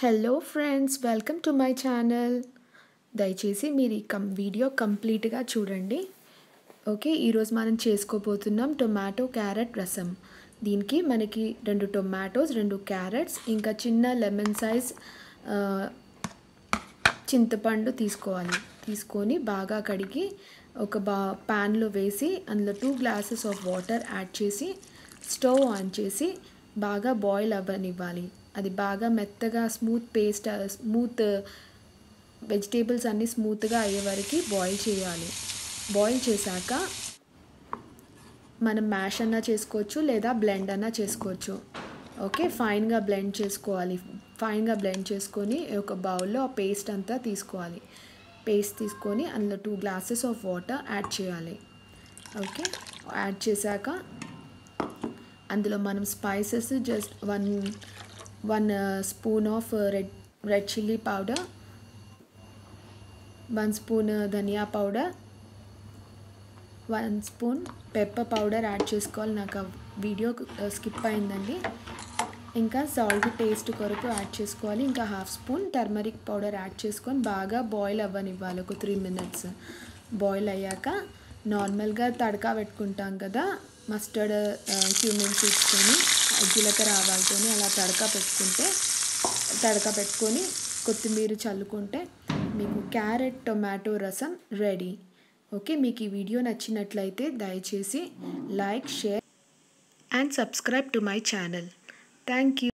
hello friends welcome to my channel దయచేసి మీరు ఈ కం వీడియో కంప్లీట్గా చూడండి ఓకే ఈరోజు మనం చేసుకోబోతున్నాం టొమాటో క్యారెట్ రసం దీనికి మనకి రెండు టొమాటోస్ రెండు క్యారెట్స్ ఇంకా చిన్న లెమన్ సైజ్ ఆ, చింతపండు తీసుకోవాలి తీసుకొని బాగా కడిగి ఒక బా ప్యాన్లో వేసి అందులో two glasses of water add చేసి స్టవ్ ఆన్ చేసి బాగా బాయిల్ అవ్వనివ్వాలి అది బాగా మెత్తగా స్మూత్ పేస్ట్ స్మూత్ వెజిటేబుల్స్ అన్నీ స్మూత్గా అయ్యే వరకు బాయిల్ చేయాలి బాయిల్ చేశాక మనం మ్యాష్ అన్నా చేసుకోవచ్చు లేదా బ్లెండ్ అన్నా చేసుకోవచ్చు ఓకే ఫైన్గా బ్లెండ్ చేసుకోవాలి ఫైన్గా బ్లెండ్ చేసుకొని ఒక బౌల్లో ఆ పేస్ట్ అంతా తీసుకోవాలి పేస్ట్ తీసుకొని అందులో two glasses of water add చేయాలి ఓకే యాడ్ చేశాక అందులో మనం spices just one one spoon of red red chilli powder one spoon dhania powder one spoon pepper powder add చేసుకోవాలి నాకు ఆ వీడియో స్కిప్ అయిందండి ఇంకా సాల్ట్ టేస్ట్ కొరకు యాడ్ చేసుకోవాలి ఇంకా half spoon turmeric powder add చేసుకొని బాగా బాయిల్ అవ్వనివ్వాలి ఒక త్రీ మినిట్స్ బాయిల్ అయ్యాక నార్మల్గా తడకా పెట్టుకుంటాం కదా మస్టర్డ్ క్యూమిన్ సీడ్స్తోని జీలకర్ర ఆవాలతోని అలా తడకా పెట్టుకుంటే తడకా పెట్టుకొని కొత్తిమీర చల్లుకుంటే మీకు carrot tomato rasam ready okay మీకు ఈ వీడియో నచ్చినట్లయితే దయచేసి like share and subscribe to my channel thank you